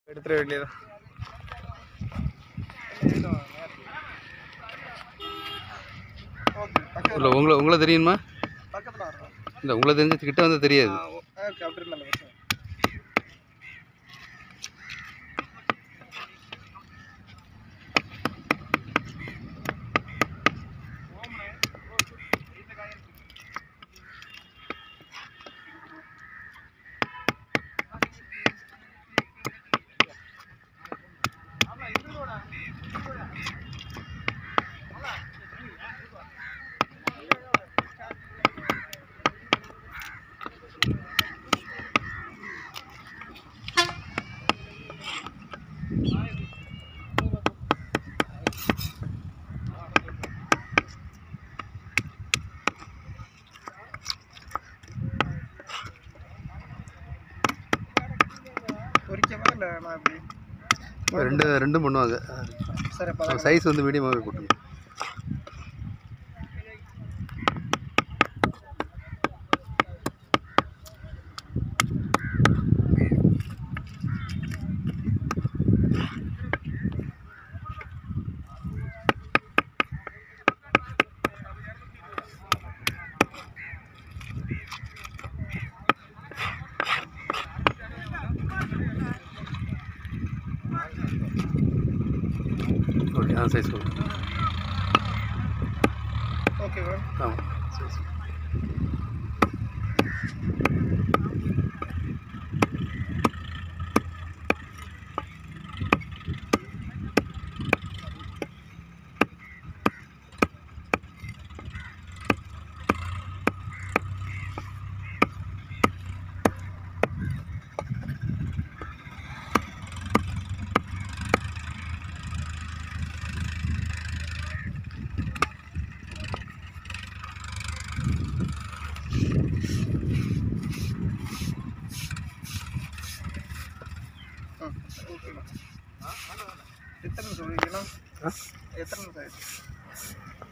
எடுத்துட வேண்டியது இல்லை உங்களை உங்களை தெரியுமா பக்கத்தில் வரோம் இல்லை உங்களை தெரிஞ்சு கிட்ட வந்து தெரியாது அப்படி நல்ல விஷயம் பொரிக்கவா இல்லை நான் எப்படி ரெண்டு ரெண்டும் பண்ணுவாங்க சரி அப்போ சைஸ் வந்து மீடியமாகவே போட்டுருங்க ஓகே ஆ சைஸ் போட்டு ஓகேவா ஆமாம் சைஸ் ஆ ஓகேவா எத்தனை நிமிஷம் வைக்கணும் ஆ எத்தனை நிமிஷம் ஆயிடுச்சு